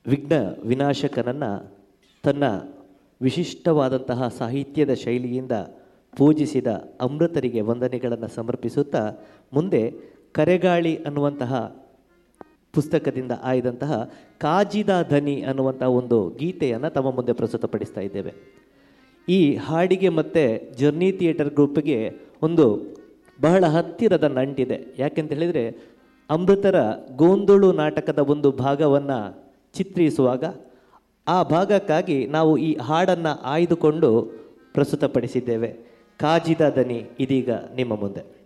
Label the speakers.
Speaker 1: ವಿಘ್ನ ವಿನಾಶಕನನ್ನು ತನ್ನ ವಿಶಿಷ್ಟವಾದಂತಹ ಸಾಹಿತ್ಯದ ಶೈಲಿಯಿಂದ ಪೂಜಿಸಿದ ಅಮೃತರಿಗೆ ವಂದನೆಗಳನ್ನು ಸಮರ್ಪಿಸುತ್ತಾ ಮುಂದೆ ಕರೆಗಾಳಿ ಅನ್ನುವಂತಹ ಪುಸ್ತಕದಿಂದ ಆಯ್ದಂತಹ ಕಾಜಿದ ಧನಿ ಅನ್ನುವಂತಹ ಒಂದು ಗೀತೆಯನ್ನು ತಮ್ಮ ಮುಂದೆ ಪ್ರಸ್ತುತಪಡಿಸ್ತಾ ಇದ್ದೇವೆ ಈ ಹಾಡಿಗೆ ಮತ್ತು ಜರ್ನಿ ಥಿಯೇಟರ್ ಗ್ರೂಪ್ಗೆ ಒಂದು ಬಹಳ ಹತ್ತಿರದ ನಂಟಿದೆ ಯಾಕೆಂತ ಹೇಳಿದರೆ ಅಮೃತರ ಗೋಂದೋಳು ನಾಟಕದ ಒಂದು ಭಾಗವನ್ನು ಚಿತ್ರಿಸುವಾಗ ಆ ಭಾಗಕ್ಕಾಗಿ ನಾವು ಈ ಹಾಡನ್ನು ಆಯ್ದುಕೊಂಡು ಪ್ರಸ್ತುತಪಡಿಸಿದ್ದೇವೆ ಕಾಜಿದ ದನಿ ಇದೀಗ ನಿಮ್ಮ ಮುಂದೆ